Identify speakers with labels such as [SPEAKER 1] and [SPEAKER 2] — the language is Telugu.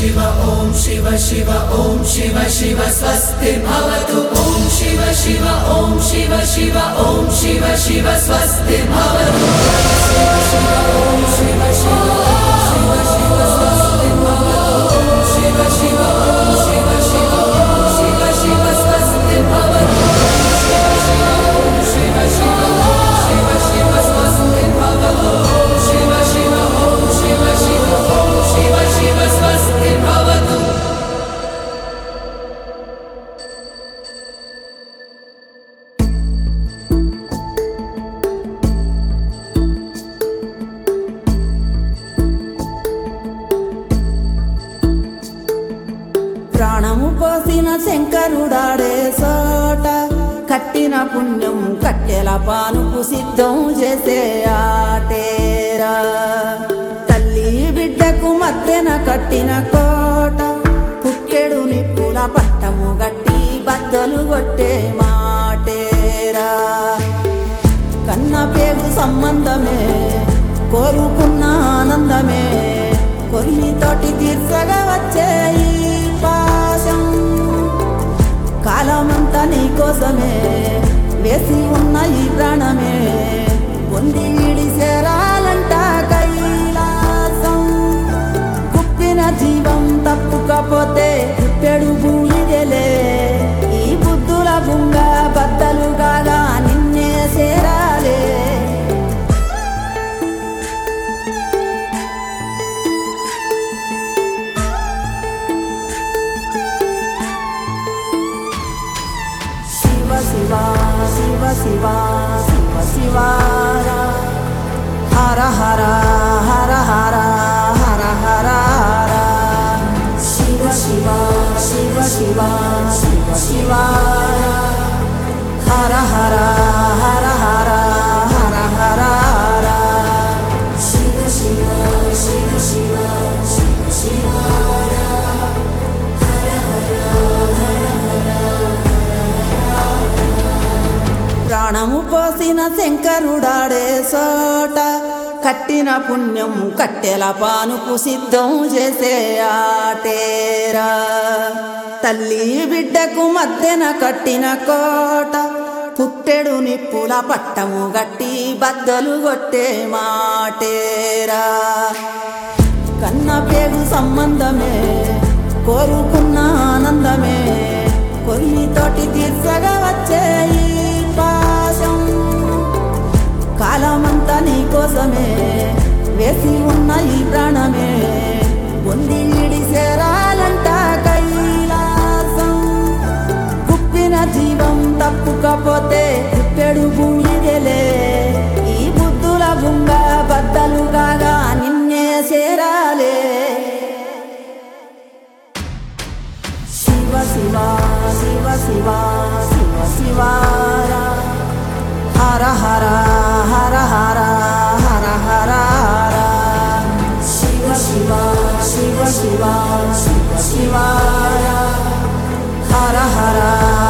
[SPEAKER 1] शिव ॐ शिव शिव ॐ शिव शिव स्वस्तिर्भवतु ॐ शिव शिव ॐ शिव शिव ॐ शिव शिव स्वस्तिर्भवतु शिव शिव ॐ शिव शिव ॐ शिव शिव स्वस्तिर्भवतु ॐ शिव शिव ॐ शिव शिव ॐ शिव शिव स्वस्तिर्भवतु शिव शिव ॐ शिव शिव ॐ शिव शिव स्वस्तिर्भवतु ॐ शिव शिव ॐ शिव शिव ॐ शिव शिव स्वस्तिर्भवतु
[SPEAKER 2] ప్రాణము పోసిన శంకరుడాడే సోట కట్టిన పుణ్యం కట్టెల పానుపు సిద్ధం చేసే ఆటేరా తల్లి బిడ్డకు మద్దెన కట్టిన కోట పుక్కెడు నిప్పుల పట్టము గట్టి బద్దలు కొట్టే మాటేరా కన్న పేగు సంబంధమే కోరుకున్న ఆనందమే కొరిమితోటి తీర్చగా వచ్చే ఈ పాశం కాలమంతా నీ కోసమే వేసి ఉన్న ఈ ప్రాణమే పొంది ఈడి చేరాలంట కైలాసం కుప్పిన జీవం తప్పుకపోతే కుప్పెడు భూమిదెలే ఈ బుద్ధుల బుంగ బద్దలు కాగా నిన్నే చేరాలే శివ శివ శివ శివ శివ శివార హర హర హర హర హర హర హర శివ శివ శివ శివ శివ శివార హర హర హర హర హర హర హర శివ శివ శివ శివ శివ శివార ప్రాణము పోసిన శంకరుడాడే సోట కట్టిన పుణ్యం కట్టెల పానుపు సిద్ధం చేసే ఆటేరా తల్లి బిడ్డకు మద్దెన కట్టిన కోట పుట్టెడు నిప్పుల పట్టము గట్టి బద్దలు కొట్టే మాటేరా కన్న పేగు సంబంధమే కోరుకున్న ఆనందమే కొరిమితోటి తీర్చగా వచ్చే ఈ పాశం కాలమంతా నీ కోసమే వేసి ఉన్న ఈ ప్రాణమే పొంది ఈడి చేరాలంట కైలాసం కుప్పిన జీవం తప్పుకపోతే కుప్పెడు భూమిదెలే ఈ బుద్ధుల బుంగ బద్దలు కాగా నిన్నే చేరాలే శివ శివ శివ శివ శివ శివార హర హర హర హర హర హర హర శివ శివ శివ శివ శివ శివార హర హర